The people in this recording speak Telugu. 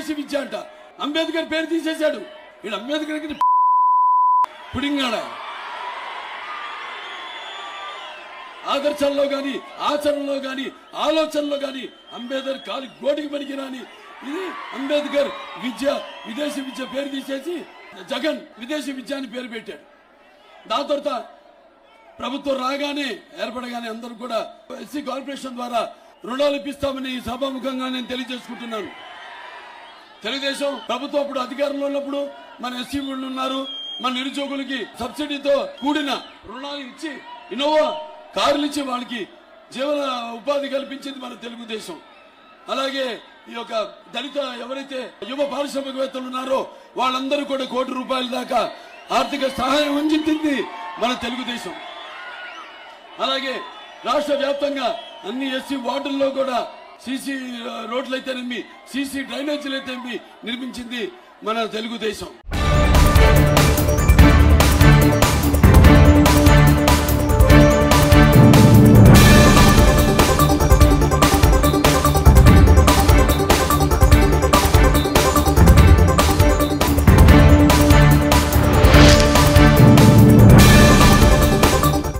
విదేశీ విద్య అంట అంబేద్కర్ పేరు తీసేశాడు వీడు అంబేద్కర్ పుడింగాడ ఆదర్శంలో గాని ఆచరణలో గాని ఆలోచనలో గాని అంబేద్కర్ కాలి గోటికి పనికిరాని ఇది అంబేద్కర్ విద్య విదేశీ విద్య పేరు తీసేసి జగన్ విదేశీ విద్య అని పేరు పెట్టాడు దాని తర్వాత ప్రభుత్వం రాగానే ఏర్పడగానే అందరూ కూడా ఎస్సీ కార్పొరేషన్ ద్వారా రుణాలు ఇప్పిస్తామని ఈ సభాముఖంగా నేను తెలియజేసుకుంటున్నాను తెలుగుదేశం ప్రభుత్వం అప్పుడు అధికారంలో ఉన్నప్పుడు మన ఎస్సీ వాళ్ళు ఉన్నారు మన నిరుద్యోగులకి సబ్సిడీతో కూడిన రుణాలు ఇచ్చి ఇన్నోవా కార్లు ఇచ్చి వాళ్ళకి జీవన ఉపాధి కల్పించింది మన తెలుగుదేశం అలాగే ఈ యొక్క దళిత ఎవరైతే యువ పారిశ్రామికవేత్తలు ఉన్నారో వాళ్ళందరూ కూడా కోటి రూపాయల దాకా ఆర్థిక సహాయం అందించింది మన తెలుగుదేశం అలాగే రాష్ట్ర వ్యాప్తంగా అన్ని ఎస్సీ వార్డుల్లో కూడా సీసీ రోడ్లు అయితేనేమి సీసీ డ్రైనేజీలు అయితేనేమి నిర్మించింది మన తెలుగుదేశం